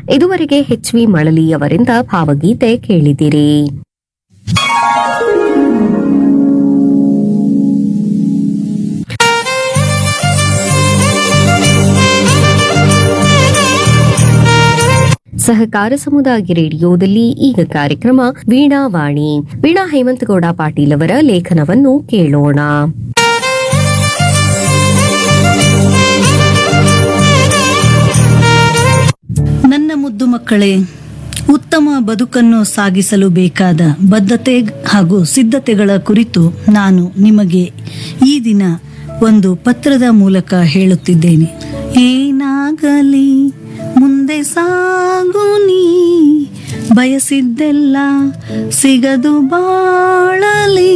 ಇದುವರೆಗೆ H V Malali ಅವರಿಂದ ಭಾವಗೀತೆ ಕೇಳಿದಿರಿ ಸಹಕಾರ ಸಮುದಾಯ ರೇಡಿಯೋದಲ್ಲಿ ಈಗ ಕಾರ್ಯಕ್ರಮ ವೀಣಾವಾಣಿ ವೀಣಾ ಹೇಮಂತಗೌಡ ಪಾಟೀಲ್ ಅವರ ಲೇಖನವನ್ನು ಕೇಳೋಣ ನನ್ನ ಮುದ್ದು ಮಕ್ಕಳೇ ಉತ್ತಮ ಬದುಕನ್ನು ಸಾಗಿಸಲು ಬೇಕಾದ ಬದ್ಧತೆ ಹಾಗೂ ಸಿದ್ಧತೆಗಳ ಕುರಿತು ನಾನು ನಿಮಗೆ ಈ ದಿನ ಒಂದು ಪತ್ರದ ಮೂಲಕ ಹೇಳುತ್ತಿದ್ದೇನೆ ಏನಾಗಲಿ ಮುಂದೆ ಸಾಗು ನೀ ಬಯಸಿದ್ದೆಲ್ಲ ಸಿಗದು ಬಾಳಲಿ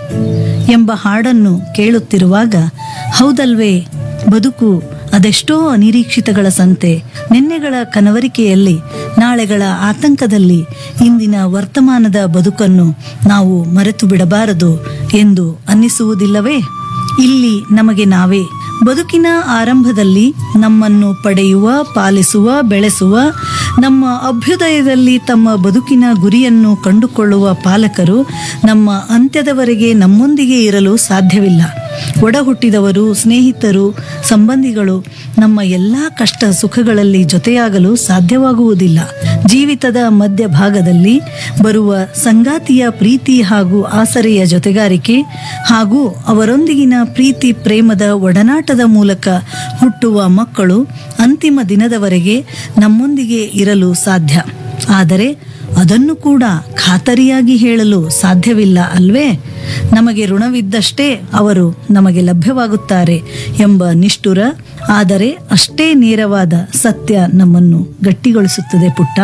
ಎಂಬ ಹಾಡನ್ನು ಕೇಳುತ್ತಿರುವಾಗ ಹೌದಲ್ವೇ ಬದುಕು ಅದೆಷ್ಟೋ ಅನಿರೀಕ್ಷಿತಗಳ ಸಂತೆ ನಿನ್ನೆಗಳ ಕನವರಿಕೆಯಲ್ಲಿ ನಾಳೆಗಳ ಆತಂಕದಲ್ಲಿ ಇಂದಿನ ವರ್ತಮಾನದ ಬದುಕನ್ನು ನಾವು ಮರೆತು ಬಿಡಬಾರದು ಎಂದು ಅನ್ನಿಸುವುದಿಲ್ಲವೇ ಇಲ್ಲಿ ನಮಗೆ ನಾವೇ ಬದುಕಿನ ಆರಂಭದಲ್ಲಿ ನಮ್ಮನ್ನು ಪಡೆಯುವ ಪಾಲಿಸುವ ಬೆಳೆಸುವ ನಮ್ಮ ಅಭ್ಯುದಯದಲ್ಲಿ ತಮ್ಮ ಬದುಕಿನ ಗುರಿಯನ್ನು ಕಂಡುಕೊಳ್ಳುವ ಪಾಲಕರು ನಮ್ಮ ಅಂತ್ಯದವರೆಗೆ ನಮ್ಮೊಂದಿಗೆ ಇರಲು ಸಾಧ್ಯವಿಲ್ಲ ಒಡ ಹುಟ್ಟಿದವರು ಸ್ನೇಹಿತರು ಸಂಬಂಧಿಗಳು ನಮ್ಮ ಎಲ್ಲ ಕಷ್ಟ ಸುಖಗಳಲ್ಲಿ ಜೊತೆಯಾಗಲು ಸಾಧ್ಯವಾಗುವುದಿಲ್ಲ ಜೀವಿತದ ಮಧ್ಯಭಾಗದಲ್ಲಿ ಬರುವ ಸಂಗಾತಿಯ ಪ್ರೀತಿ ಹಾಗೂ ಆಸರೆಯ ಜೊತೆಗಾರಿಕೆ ಹಾಗೂ ಅವರೊಂದಿಗಿನ ಪ್ರೀತಿ ಪ್ರೇಮದ ಒಡನಾಟದ ಮೂಲಕ ಹುಟ್ಟುವ ಮಕ್ಕಳು ಅಂತಿಮ ದಿನದವರೆಗೆ ನಮ್ಮೊಂದಿಗೆ ಇರಲು ಸಾಧ್ಯ ಆದರೆ ಅದನ್ನು ಕೂಡ ಖಾತರಿಯಾಗಿ ಹೇಳಲು ಸಾಧ್ಯವಿಲ್ಲ ಅಲ್ವೇ ನಮಗೆ ಋಣವಿದ್ದಷ್ಟೇ ಅವರು ನಮಗೆ ಲಭ್ಯವಾಗುತ್ತಾರೆ ಎಂಬ ನಿಷ್ಠುರ ಆದರೆ ಅಷ್ಟೇ ನೇರವಾದ ಸತ್ಯ ನಮ್ಮನ್ನು ಗಟ್ಟಿಗೊಳಿಸುತ್ತದೆ ಪುಟ್ಟ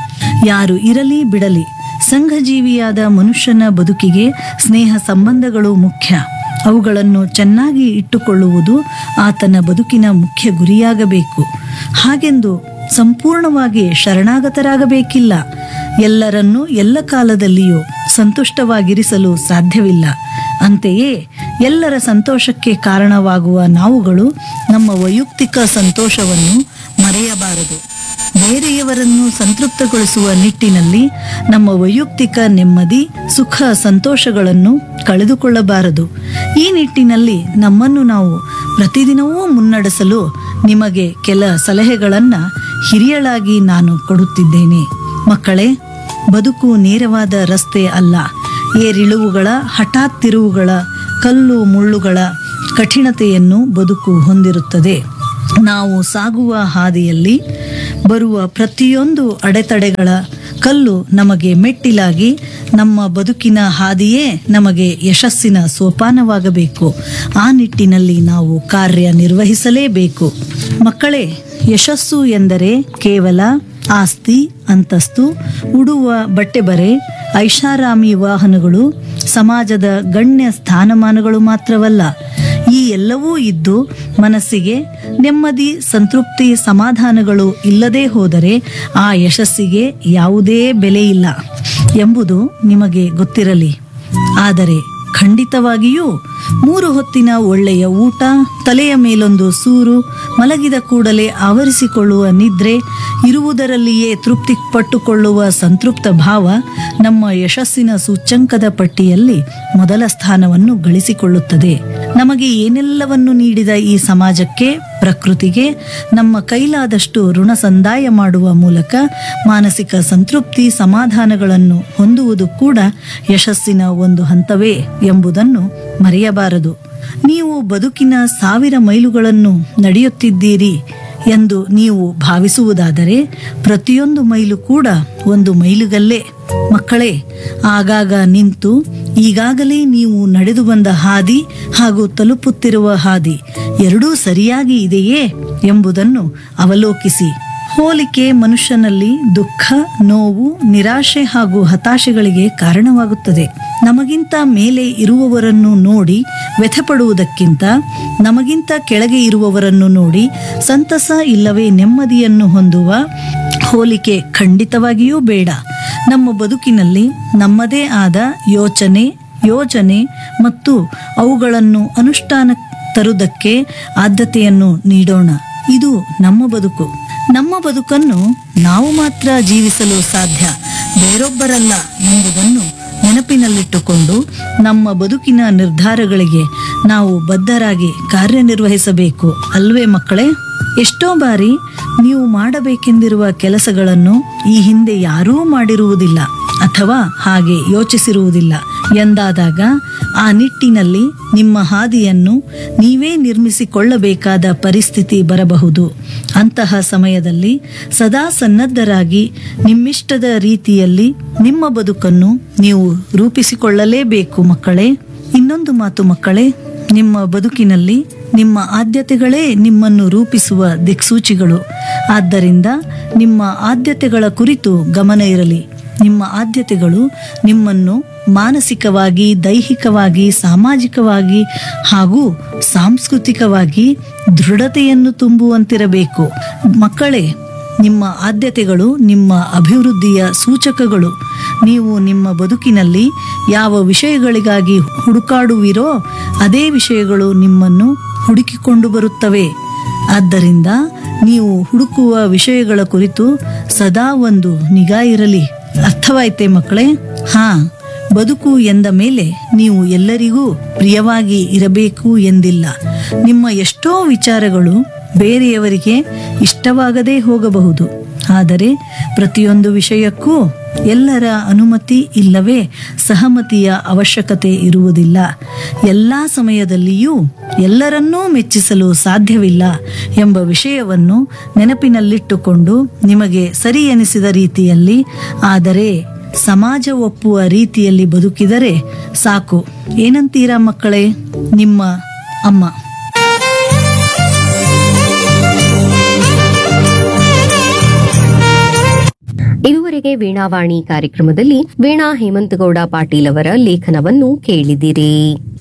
ಯಾರು ಇರಲಿ ಬಿಡಲಿ ಸಂಘಜೀವಿಯಾದ ಮನುಷ್ಯನ ಬದುಕಿಗೆ ಸ್ನೇಹ ಸಂಬಂಧಗಳು ಮುಖ್ಯ ಅವುಗಳನ್ನು ಚೆನ್ನಾಗಿ ಇಟ್ಟುಕೊಳ್ಳುವುದು ಆತನ ಬದುಕಿನ ಮುಖ್ಯ ಗುರಿಯಾಗಬೇಕು ಹಾಗೆಂದು ಸಂಪೂರ್ಣವಾಗಿ ಶರಣಾಗತರಾಗಬೇಕಿಲ್ಲ ಎಲ್ಲರನ್ನೂ ಎಲ್ಲ ಕಾಲದಲ್ಲಿಯೂ ಸಂತುಷ್ಟವಾಗಿರಿಸಲು ಸಾಧ್ಯವಿಲ್ಲ ಅಂತೆಯೇ ಎಲ್ಲರ ಸಂತೋಷಕ್ಕೆ ಕಾರಣವಾಗುವ ನಾವುಗಳು ನಮ್ಮ ವೈಯಕ್ತಿಕ ಸಂತೋಷವನ್ನು ಮರೆಯಬಾರದು ಬೇರೆಯವರನ್ನು ಸಂತೃಪ್ತಗೊಳಿಸುವ ನಿಟ್ಟಿನಲ್ಲಿ ನಮ್ಮ ವೈಯಕ್ತಿಕ ನೆಮ್ಮದಿ ಸುಖ ಸಂತೋಷಗಳನ್ನು ಕಳೆದುಕೊಳ್ಳಬಾರದು ಈ ನಿಟ್ಟಿನಲ್ಲಿ ನಮ್ಮನ್ನು ನಾವು ಪ್ರತಿದಿನವೂ ಮುನ್ನಡೆಸಲು ನಿಮಗೆ ಕೆಲ ಸಲಹೆಗಳನ್ನು ಹಿರಿಯಳಾಗಿ ನಾನು ಕೊಡುತ್ತಿದ್ದೇನೆ ಮಕ್ಕಳೇ ಬದುಕು ನೇರವಾದ ರಸ್ತೆ ಅಲ್ಲ ಏರಿಳುವುಗಳ ಹಠಾತ್ ತಿರುವುಗಳ ಕಲ್ಲು ಮುಳ್ಳುಗಳ ಕಠಿಣತೆಯನ್ನು ಬದುಕು ಹೊಂದಿರುತ್ತದೆ ನಾವು ಸಾಗುವ ಹಾದಿಯಲ್ಲಿ ಬರುವ ಪ್ರತಿಯೊಂದು ಅಡೆತಡೆಗಳ ಕಲ್ಲು ನಮಗೆ ಮೆಟ್ಟಿಲಾಗಿ ನಮ್ಮ ಬದುಕಿನ ಹಾದಿಯೇ ನಮಗೆ ಯಶಸ್ಸಿನ ಸೋಪಾನವಾಗಬೇಕು ಆ ನಿಟ್ಟಿನಲ್ಲಿ ನಾವು ಕಾರ್ಯ ನಿರ್ವಹಿಸಲೇಬೇಕು ಮಕ್ಕಳೇ ಯಶಸ್ಸು ಎಂದರೆ ಕೇವಲ ಆಸ್ತಿ ಅಂತಸ್ತು ಉಡುವ ಬಟ್ಟೆ ಬರೆ ಐಷಾರಾಮಿ ವಾಹನಗಳು ಸಮಾಜದ ಗಣ್ಯ ಸ್ಥಾನಮಾನಗಳು ಮಾತ್ರವಲ್ಲ ಈ ಎಲ್ಲವೂ ಇದ್ದು ಮನಸ್ಸಿಗೆ ನೆಮ್ಮದಿ ಸಂತೃಪ್ತಿ ಸಮಾಧಾನಗಳು ಇಲ್ಲದೆ ಹೋದರೆ ಆ ಯಶಸ್ಸಿಗೆ ಯಾವುದೇ ಬೆಲೆ ಇಲ್ಲ ಎಂಬುದು ನಿಮಗೆ ಗೊತ್ತಿರಲಿ ಆದರೆ ಖಂಡಿತವಾಗಿಯೂ ಮೂರು ಹೊತ್ತಿನ ಒಳ್ಳೆಯ ಊಟ ತಲೆಯ ಮೇಲೊಂದು ಸೂರು ಮಲಗಿದ ಕೂಡಲೇ ಆವರಿಸಿಕೊಳ್ಳುವ ನಿದ್ರೆ ಇರುವುದರಲ್ಲಿಯೇ ತೃಪ್ತಿ ಪಟ್ಟುಕೊಳ್ಳುವ ಸಂತೃಪ್ತ ಭಾವ ನಮ್ಮ ಯಶಸ್ಸಿನ ಸೂಚ್ಯಂಕದ ಪಟ್ಟಿಯಲ್ಲಿ ಮೊದಲ ಸ್ಥಾನವನ್ನು ಗಳಿಸಿಕೊಳ್ಳುತ್ತದೆ ನಮಗೆ ಏನೆಲ್ಲವನ್ನು ನೀಡಿದ ಈ ಸಮಾಜಕ್ಕೆ ಪ್ರಕೃತಿಗೆ ನಮ್ಮ ಕೈಲಾದಷ್ಟು ಋಣ ಸಂದಾಯ ಮಾಡುವ ಮೂಲಕ ಮಾನಸಿಕ ಸಂತೃಪ್ತಿ ಸಮಾಧಾನಗಳನ್ನು ಹೊಂದುವುದು ಕೂಡ ಯಶಸ್ಸಿನ ಒಂದು ಹಂತವೇ ಎಂಬುದನ್ನು ಮರೆಯಬಾರದು ನೀವು ಬದುಕಿನ ಸಾವಿರ ಮೈಲುಗಳನ್ನು ನಡೆಯುತ್ತಿದ್ದೀರಿ ಎಂದು ನೀವು ಭಾವಿಸುವುದಾದರೆ ಪ್ರತಿಯೊಂದು ಮೈಲು ಕೂಡ ಒಂದು ಮೈಲುಗಲ್ಲೇ ಮಕ್ಕಳೇ ಆಗಾಗ ನಿಂತು ಈಗಾಗಲೇ ನೀವು ನಡೆದು ಬಂದ ಹಾದಿ ಹಾಗೂ ತಲುಪುತ್ತಿರುವ ಹಾದಿ ಎರಡೂ ಸರಿಯಾಗಿ ಇದೆಯೇ ಎಂಬುದನ್ನು ಅವಲೋಕಿಸಿ ಹೋಲಿಕೆ ಮನುಷ್ಯನಲ್ಲಿ ದುಃಖ ನೋವು ನಿರಾಶೆ ಹಾಗೂ ಹತಾಶೆಗಳಿಗೆ ಕಾರಣವಾಗುತ್ತದೆ ನಮಗಿಂತ ಮೇಲೆ ಇರುವವರನ್ನು ನೋಡಿ ವ್ಯಥಪಡುವುದಕ್ಕಿಂತ ನಮಗಿಂತ ಕೆಳಗೆ ಇರುವವರನ್ನು ನೋಡಿ ಸಂತಸ ಇಲ್ಲವೇ ನೆಮ್ಮದಿಯನ್ನು ಹೊಂದುವ ಹೋಲಿಕೆ ಖಂಡಿತವಾಗಿಯೂ ಬೇಡ ನಮ್ಮ ಬದುಕಿನಲ್ಲಿ ನಮ್ಮದೇ ಆದ ಯೋಚನೆ ಯೋಜನೆ ಮತ್ತು ಅವುಗಳನ್ನು ಅನುಷ್ಠಾನ ತರುವುದಕ್ಕೆ ಆದ್ಯತೆಯನ್ನು ನೀಡೋಣ ಇದು ನಮ್ಮ ಬದುಕು ನಮ್ಮ ಬದುಕನ್ನು ನಾವು ಮಾತ್ರ ಜೀವಿಸಲು ಸಾಧ್ಯ ಬೇರೊಬ್ಬರಲ್ಲ ಎಂಬುದನ್ನು ನೆನಪಿನಲ್ಲಿಟ್ಟುಕೊಂಡು ನಮ್ಮ ಬದುಕಿನ ನಿರ್ಧಾರಗಳಿಗೆ ನಾವು ಬದ್ಧರಾಗಿ ಕಾರ್ಯನಿರ್ವಹಿಸಬೇಕು ಅಲ್ವೇ ಮಕ್ಕಳೇ ಎಷ್ಟೋ ಬಾರಿ ನೀವು ಮಾಡಬೇಕೆಂದಿರುವ ಕೆಲಸಗಳನ್ನು ಈ ಹಿಂದೆ ಯಾರೂ ಮಾಡಿರುವುದಿಲ್ಲ ಅಥವಾ ಹಾಗೆ ಯೋಚಿಸಿರುವುದಿಲ್ಲ ಎಂದಾದಾಗ ಆ ನಿಟ್ಟಿನಲ್ಲಿ ನಿಮ್ಮ ಹಾದಿಯನ್ನು ನೀವೇ ನಿರ್ಮಿಸಿಕೊಳ್ಳಬೇಕಾದ ಪರಿಸ್ಥಿತಿ ಬರಬಹುದು ಅಂತಹ ಸಮಯದಲ್ಲಿ ಸದಾ ಸನ್ನದ್ಧರಾಗಿ ನಿಮ್ಮಿಷ್ಟದ ರೀತಿಯಲ್ಲಿ ನಿಮ್ಮ ಬದುಕನ್ನು ನೀವು ರೂಪಿಸಿಕೊಳ್ಳಲೇಬೇಕು ಮಕ್ಕಳೇ ಇನ್ನೊಂದು ಮಾತು ಮಕ್ಕಳೇ ನಿಮ್ಮ ಬದುಕಿನಲ್ಲಿ ನಿಮ್ಮ ಆದ್ಯತೆಗಳೇ ನಿಮ್ಮನ್ನು ರೂಪಿಸುವ ದಿಕ್ಸೂಚಿಗಳು ಆದ್ದರಿಂದ ನಿಮ್ಮ ಆದ್ಯತೆಗಳ ಕುರಿತು ಗಮನ ಇರಲಿ ನಿಮ್ಮ ಆದ್ಯತೆಗಳು ನಿಮ್ಮನ್ನು ಮಾನಸಿಕವಾಗಿ ದೈಹಿಕವಾಗಿ ಸಾಮಾಜಿಕವಾಗಿ ಹಾಗೂ ಸಾಂಸ್ಕೃತಿಕವಾಗಿ ದೃಢತೆಯನ್ನು ತುಂಬುವಂತಿರಬೇಕು ಮಕ್ಕಳೇ ನಿಮ್ಮ ಆದ್ಯತೆಗಳು ನಿಮ್ಮ ಅಭಿವೃದ್ಧಿಯ ಸೂಚಕಗಳು ನೀವು ನಿಮ್ಮ ಬದುಕಿನಲ್ಲಿ ಯಾವ ವಿಷಯಗಳಿಗಾಗಿ ಹುಡುಕಾಡುವಿರೋ ಅದೇ ವಿಷಯಗಳು ನಿಮ್ಮನ್ನು ಹುಡುಕಿಕೊಂಡು ಬರುತ್ತವೆ ಆದ್ದರಿಂದ ನೀವು ಹುಡುಕುವ ವಿಷಯಗಳ ಕುರಿತು ಸದಾ ಒಂದು ನಿಗಾ ಇರಲಿ ಅರ್ಥವಾಯ್ತೆ ಮಕ್ಕಳೇ ಹಾ ಬದುಕು ಎಂದ ಮೇಲೆ ನೀವು ಎಲ್ಲರಿಗೂ ಪ್ರಿಯವಾಗಿ ಇರಬೇಕು ಎಂದಿಲ್ಲ ನಿಮ್ಮ ಎಷ್ಟೋ ವಿಚಾರಗಳು ಬೇರೆಯವರಿಗೆ ಇಷ್ಟವಾಗದೇ ಹೋಗಬಹುದು ಆದರೆ ಪ್ರತಿಯೊಂದು ವಿಷಯಕ್ಕೂ ಎಲ್ಲರ ಅನುಮತಿ ಇಲ್ಲವೇ ಸಹಮತಿಯ ಅವಶ್ಯಕತೆ ಇರುವುದಿಲ್ಲ ಎಲ್ಲ ಸಮಯದಲ್ಲಿಯೂ ಎಲ್ಲರನ್ನೂ ಮೆಚ್ಚಿಸಲು ಸಾಧ್ಯವಿಲ್ಲ ಎಂಬ ವಿಷಯವನ್ನು ನೆನಪಿನಲ್ಲಿಟ್ಟುಕೊಂಡು ನಿಮಗೆ ಸರಿ ಎನಿಸಿದ ರೀತಿಯಲ್ಲಿ ಆದರೆ ಸಮಾಜ ಒಪ್ಪುವ ರೀತಿಯಲ್ಲಿ ಬದುಕಿದರೆ ಸಾಕು ಏನಂತೀರಾ ಮಕ್ಕಳೇ ನಿಮ್ಮ ಅಮ್ಮ ಇದುವರೆಗೆ ವೀಣಾವಾಣಿ ಕಾರ್ಯಕ್ರಮದಲ್ಲಿ ವೀಣಾ ಹೇಮಂತಗೌಡ ಪಾಟೀಲ್ ಅವರ ಲೇಖನವನ್ನು ಕೇಳಿದಿರಿ